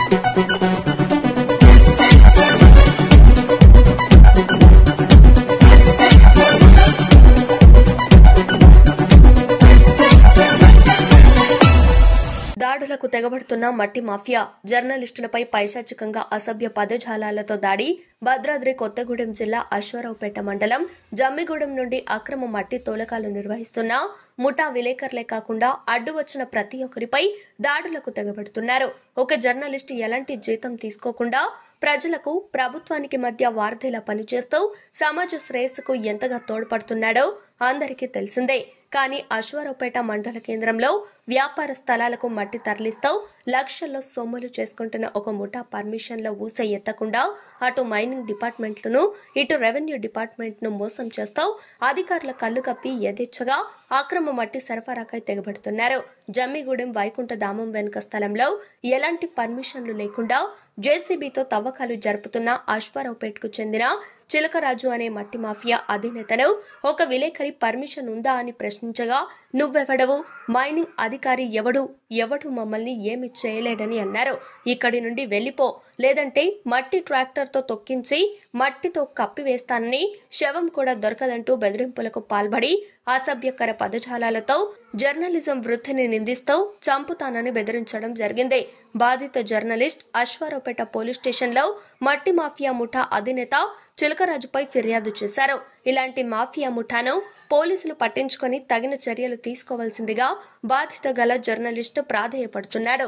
దాడులకు తెగబడుతున్న మట్టి మాఫియా జర్నలిస్టులపై పైశాచికంగా అసభ్య పదజాలాలతో దాడి భద్రాద్రి కొత్తగూడెం జిల్లా అశ్వారావుపేట మండలం జమ్మిగూడెం నుండి అక్రమ మట్టి తోలకాలు నిర్వహిస్తున్న ముఠా విలేకరులే కాకుండా అడ్డు వచ్చిన ప్రతి ఒక్కరిపై దాడులకు తెగబడుతున్నారు ఒక జర్నలిస్ట్ ఎలాంటి జీతం తీసుకోకుండా ప్రజలకు ప్రభుత్వానికి మధ్య వారధిలా పనిచేస్తూ సమాజ శ్రేయస్సుకు ఎంతగా తోడ్పడుతున్నాడో అందరికీ తెలిసిందే కానీ అశ్వారావుపేట మండల కేంద్రంలో వ్యాపార స్థలాలకు మట్టి తరలిస్తూ లక్షల్లో సొమ్ములు చేసుకుంటున్న ఒక ముఠా పర్మిషన్ల ఊస ఎత్తకుండా అటు మైనింగ్ డిపార్ట్మెంట్లను ఇటు రెవెన్యూ డిపార్ట్మెంట్ను మోసం చేస్తూ అధికారుల కళ్ళు కప్పి యథేచ్ఛగా అక్రమ మట్టి సరఫరాకై తెగబడుతున్నారు జమ్మిగూడెం వైకుంఠ ధామం వెనుక స్థలంలో ఎలాంటి పర్మిషన్లు లేకుండా జేసీబీతో తవ్వకాలు జరుపుతున్న అశ్వారావుపేటకు చెందిన చిలకరాజు అనే మట్టి మాఫియా అధినేతను ఒక విలేకరి పర్మిషన్ ఉందా అని ప్రశ్నించగా నువ్వెవడవు మైనింగ్ అధికారి ఎవడు ఎవడు మమ్మల్ని ఏమి చేయలేడని అన్నారు ఇక్కడి నుండి వెళ్ళిపో లేదంటే మట్టి ట్రాక్టర్తో తొక్కించి మట్టితో కప్పివేస్తానని శవం కూడా దొరకదంటూ బెదిరింపులకు పాల్పడి అసభ్యకర పదజాలాలతో జర్నలిజం వృత్తిని నిందిస్తూ చంపుతానని బెదిరించడం జరిగింది బాధిత జర్నలిస్ట్ అశ్వారావుపేట పోలీస్ స్టేషన్లో మట్టి మాఫియా ముఠా అధినేత చిలకరాజుపై ఫిర్యాదు చేశారు ఇలాంటి మాఫియా ముఠాను పోలీసులు పట్టించుకొని తగిన చర్యలు తీసుకోవాల్సిందిగా బాధిత గల జర్నలిస్టు ప్రాధేయపడుతున్నాడు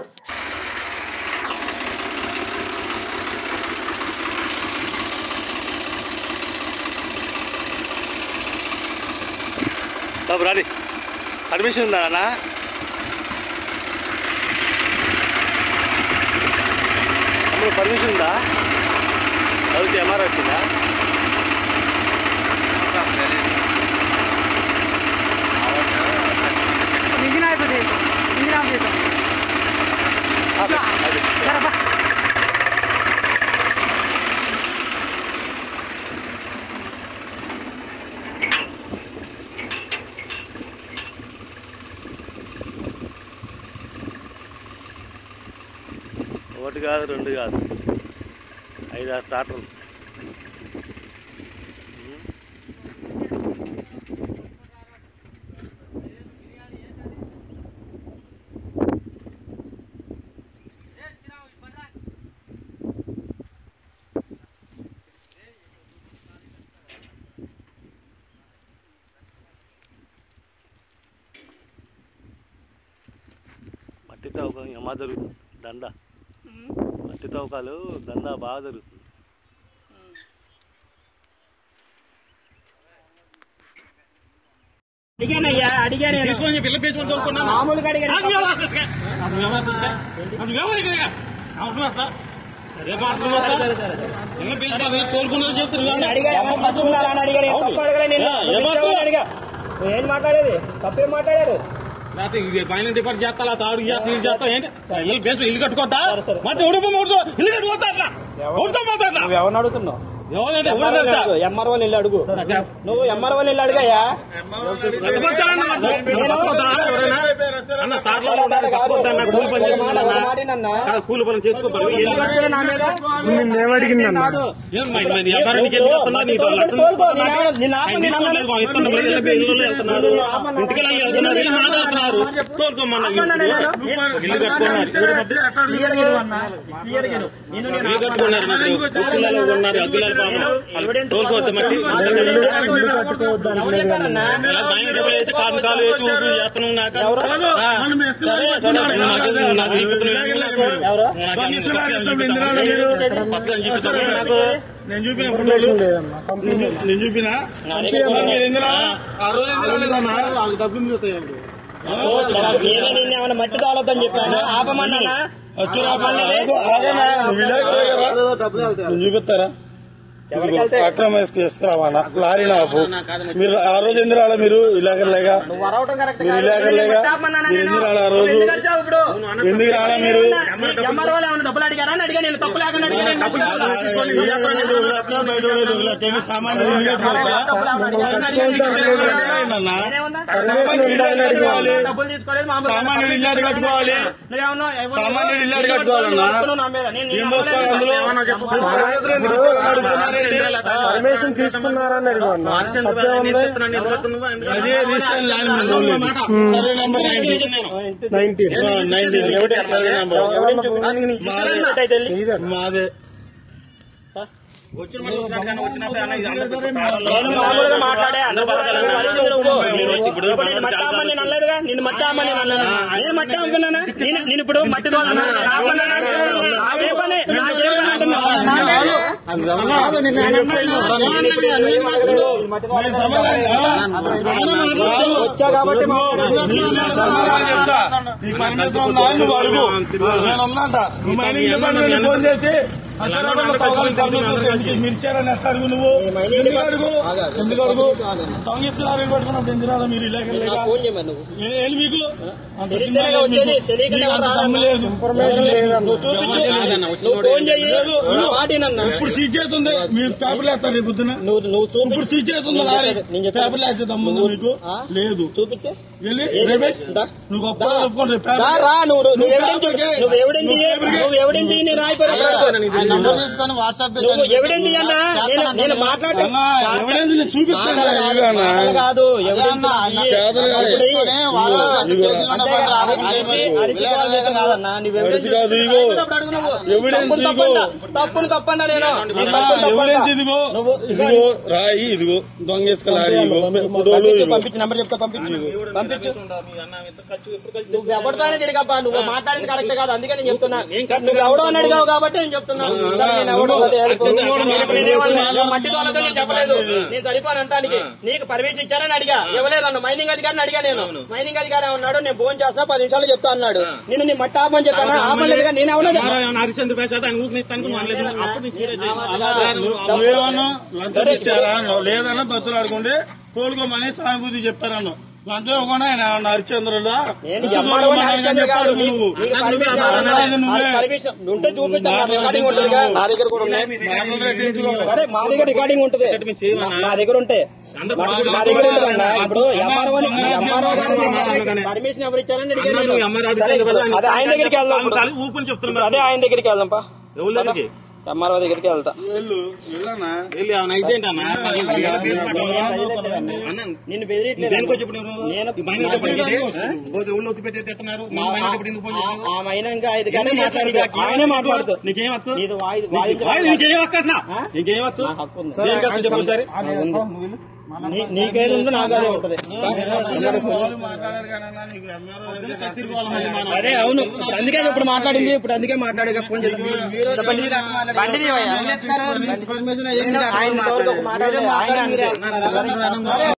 బాబు రాని పర్మిషన్ ఉందా అన్న అమ్ముడు పర్మిషన్ ఉందా అడిగితే ఎంఆర్ వచ్చిందా ఇంజిన్ అయిపోతుంది ఇంజిన్ ఆఫ్ చేద్దాం అదే, అదే. సరే బా ఒకటి కాదు రెండు కాదు ఐదు ఆరు స్టార్టర్లు మట్టి తవ్వకం ఏమా జరుగుతుంది దందా మట్టి తవ్వకాలు దందా బాగా జరుగుతుంది అడిగానయ్యా అడిగాను నేను. మామూలుగా అడిగాను అడిగా ఏమో తప్పు ఉందా అని అడిగాను ఏం తప్పు అడగలే నేను. నువ్వు ఇచ్చావని అడిగా నువ్వు ఏం మాట్లాడేది తప్పేం మాట్లాడారు పైన డిపార్ట్ చేస్తా తాడు చేస్తా ఇది చేస్తా ఏంటి ఇల్లు బేస్ ఇల్లు కట్టుకోద్దా ಮತ್ತೆ ఉడుపు మూడు ఇల్లు కట్టుకోద్దా అట్లా ఉడతా మాట్లాడలా నువ్వు ఎవరిని అడుగుతున్నావు ఎవరైతే ఊరు తెలుసా ఎంఆర్ఓ ఇల్లు అడుగు నువ్వు ఎంఆర్ఓ ఇల్లు అడిగాయా కట్టుకోద్దారన్న మరి. కట్టుకోద్దా ఎవరైనా? అన్న తాటలో ఉండాలి కట్టుకోద్దా అన్న కూలి పని చేసుకుంటానన్నా మాటినన్నా కూలి పని చేసుకో ఎందుకు కడుతున్నా నా మీద ఏం మరి మరి నీ వ్యాపారానికి ఎందుకు వస్తున్నా నీతో లక్షలు నాకు నిన్న ఆపండి, ఆయన తీసుకోలేదు మా ఇత్తనం లేదు, ఇళ్ళ ఇళ్ళలో వెళ్తున్నారు ఇంటికి వెళ్ళి వెళ్తున్నారు ఇల్లు మాట్లాడుతున్నారు తోలుకోమన్నా ఇల్లు కట్టుకున్నారు ఇల్లు కట్టు- ఇల్లు కట్టుకున్నారు మరి. ఉప్పులలో ఉన్నారు అగ్గులలో పాపం తోలుకోవద్దు మట్టి ఇలా భయం డబ్బులు వేసి కాలు కాలు వేసి ఊపి చేస్తున్నాం నాకు ఆ. సరే, సరే, నాకు- నాకు ఈ పిత్తనం ఏమీ లేదు. నాకు అన్ని పక్కన చూపిస్తారు నాకు నేను చూపిన ఫోటోలు నేను చూపిన మీరు ఎందులో ఆ రోజు ఎందులో లేదన్నా వాళ్ళకి డబ్బులు మిగులుతాయి అప్పుడు నేనే నిన్ను ఏమైనా మట్టి తోలొద్దని చెప్పాను ఆపమన్నానా నేను చూపిస్తారా ఎవరికి వెళ్తే అక్రమ ఇసుకురావాలా లారీ నాపు మీరు ఆ రోజు ఎందుకు రాలే మీరు ఇలాగలేగా నువ్వు అరవటం కరెక్ట్ మీరు కాదు. ఇలాగ నేను లేగా? కొట్టామన్నానా మీరు నేను? ఎందుకు రాలే ఆ నువ్వు రోజు? ఎందుకు అరిచావు ఇప్పుడు? ఎందుకు రాలే మీరు నీ ఎంఆర్ఓ వాళ్ళు ఏమన్నా డబ్బులు అడిగారా అని అడిగా నేను తప్పు లేకుండా అడిగా నేను డబ్బులు సామాన్యులు నేనేమన్నా? సామాన్యులు ఇల్లు కట్టుకోవాలి డబ్బులు తీసుకోలేదు మామూలు సామాన్యులు ఇల్లు కట్టుకోవాలి నువ్వేమన్నా ఎవరు- సామాన్యులు ఇల్లు కట్టుకోవాలన్నా నువ్వు నా మీద. నేను- ఏం నేను పోసుకోవాలి అందులో పర్మిషన్ తీసుకున్నారని అడిగాను అదే రిజిస్టర్ ల్యాండ్ మీద ఉండేది. Survey number nineteen. ఆ, నైన్టీన్. ఒకటి సర్వే నెంబర్. అయితే వెళ్ళి. మాదే నేను మామూలుగా మాట్లాడే అందరూ పడతారు. ఇప్పుడు ఇప్పుడు నేను మట్టి అమ్మని నేను అనలేదుగా నిన్ను మట్టి అమ్మని నేను అనలేదు నేను మట్టి అమ్ముకున్నానా నేను నేను ఇప్పుడు మట్టి తోలుతున్నా నాకున్నానా? నాకే పని నాకే పని అంటున్నా వచ్చా కాబట్టి సమాధానం చెప్తా. నీకు పర్మిషన్ ఉందా అని నువ్వు అడుగు నేను ఉందంట నువ్వు మైనింగ్ డిపార్ట్మెంట్ ఫోన్ చేసి అసలు తవ్వకాలకు పర్మిషన్ ఎందుకు మీరు ఇచ్చారని ఎట్లా అడుగు నువ్వు ఎందుకు అడుగు ఎందుకు అడుగు తొంగిస్తున్నారు పట్టుకున్నప్పుడు ఎందుకు రాదా మీరు ఇలాగ లేక ఫోన్ చేయమని నువ్వు ఏ- ఏంటి మీకు అంత తెలియకనే సినిమా లేదు వచ్చేది, మీకు. తెలియకనే మీకు అంత రాదన్న. దమ్ము లేదు ఇన్ఫర్మేషన్ లేదన్న నువ్వు ఫోన్ చెయ్యి నా మాట వినన్నా. ఇప్పుడు సీజ్ చేస్తుంది మీరు పేపర్లు వేస్తారు రేపు పొద్దున నువ్వు నువ్వు చూపి ఇప్పుడు సీజ్ చేస్తుంది లారీ నేను చెప్పేది. పేపర్లు వేస్తే దమ్ముంది మీకు ఆ? లేదు చూపిస్తే వెళ్ళి ఏ- రేపే దా. నువ్వు గొప్ప ఒప్పుకోండి రా, పేపర్ రా నువ్వు నువ్వు నువ్వు ఎవిడెన్స్ పేపర్కి- నువ్వు ఎవిడెన్స్ నువ్వు ఇయ్యి. పేపర్కి- నువ్వు ఎవిడెన్స్ ఇయ్యి, నేను రాయిపోయి నంబర్ తీసుకొని వాట్సాప్ నువ్వు ఎవిడెన్స్ ఇయ్యన్నా నేను నేను మాట్లాడే అన్నా, ఎవిడెన్స్ నేను చూపిస్తాను ఇదిగో అన్నా. కాదు ఎవిడెన్స్ చేతలు కాదు. అరిచి కాదు, ఇగో. ఎవిడెన్స్ ఇగో. తప్పును తప్పండా నేను నేను అన్నా, తప్పును తప్పండా? ఎవిడెన్స్ ఇదిగో నువ్వు ఇదిగో రాయి ఇదిగో దొంగేసుక లారీ ఇగో ఫోటోలు పంపించు, ఇగో. పంపించు నెంబర్ చెప్తా పంపించు పంపించు నువ్వు ఎవరితోనే తిరిగబ్బా నువ్వు మాట్లాడింది కరెక్ట్ కాదు అందుకే నేను చెప్తున్నా నువ్వు ఎవడో అని అడిగావు కాబట్టి నేను చెప్తున్నా సరే, నేను ఎవడో అదే నువ్వు కూడా నేను నేనేమన్నా, నువ్వు మట్టి తోలతో నేను చెప్పలేదు నేను సరిపోను అంటానికి నీకు పర్మిషన్ ఇచ్చారని అడిగా ఇవ్వలేదన్న మైనింగ్ అధికారిని అడిగా నేను మైనింగ్ అధికారి ఉన్నాడు నేను ఫోన్ చేస్తా పది నిమిషాలు చెప్తా అన్నాడు నేను నీ మట్టి ఆపని చెప్పాను ఆపలేదుగా నేను ఎవరో హరిచంద్ర ప్రసాద్ ఆయన ఊరికి తనకు అనలేదు అప్పుడు నీ సీరియస్ నువ్వేమన్నా లంచం ఇచ్చారా అన్నావు. లేదన్నా బతులు ఆడుకుంటే కోలుకోమని సానుభూతి చెప్తారన్నావు లంచం ఇవ్వకుండా ఆయన ఏమన్నా హరిచంద్రులా నేను ఎంఆర్ఓ ని హరిచంద్ర కాదు. చెప్పాడు నువ్వు నీకు పర్మిషన్ కావాలన్నా? నువ్వే. అది పర్మిషన్ ఉంటే చూపిస్తాను నా రికార్డింగ్ ఉంటుందిగా. నా దగ్గర కూడా ఉన్నాయి సరే మా దగ్గర రికార్డింగ్ ఉంటుంది నా దగ్గర ఉంటే నా దగ్గర ఉంటుందన్నా ఇప్పుడు ఎంఆర్ఓ ని- ఎంఆర్ఓ గారికి పర్మిషన్ ఎవరు ఇచ్చారని అడిగాను నేను. సరే, అదే ఆయన దగ్గరికి వెళ్దాం ఇప్పుడు. ఊపుని చెప్తున్నా అదే ఆయన దగ్గరికి వెళ్దాం పా ఎవరి దగ్గరికి ఎంఆర్ఓ దగ్గరికి వెళ్తా వెళ్ళు వెళ్ళనా వెళ్ళి ఏమన్నా ఇదేంటి అన్న నిన్ను బెదిరియట్లేదు దేనికి ఇప్పుడు నువ్వు నేను ఈ మైనింగ్ డిపార్ట్మెంట్ ఇది? పోతే ఊళ్ళో ఒత్తి పెట్టేస్తున్నారు నీ మైనింగ్ డిపార్ట్మెంట్ ఎందుకు ఫోన్ చేస్తున్నావు? ఆ మైనంగా ఇది కానీ మాట్లాడి ఆయనే మాట్లాడుతూ నీకేం హక్కు నీది వాయి- నీకు- వాయిద్యం- వాయి- నీకేం హక్కు అట్లా నీకేం హక్కు నా హక్కు ఉంది. దేనికి హక్కు చెప్పు సరే నీ- నీకేది ఉందో నాకు అదే ఉంటది మాట్లాడారు కానీ అన్నా, నీకు ఎంఆర్ఓ అదే అవును ఇప్పుడు అందుకే ఇప్పుడు మాట్లాడింది ఇప్పుడు అందుకే మాట్లాడే ఫోన్ చేద్దాం బండి తీయవయ్యా. ఆయన ఇంతవరకు ఒక మాట అనలేదు. ఆయన అంతే.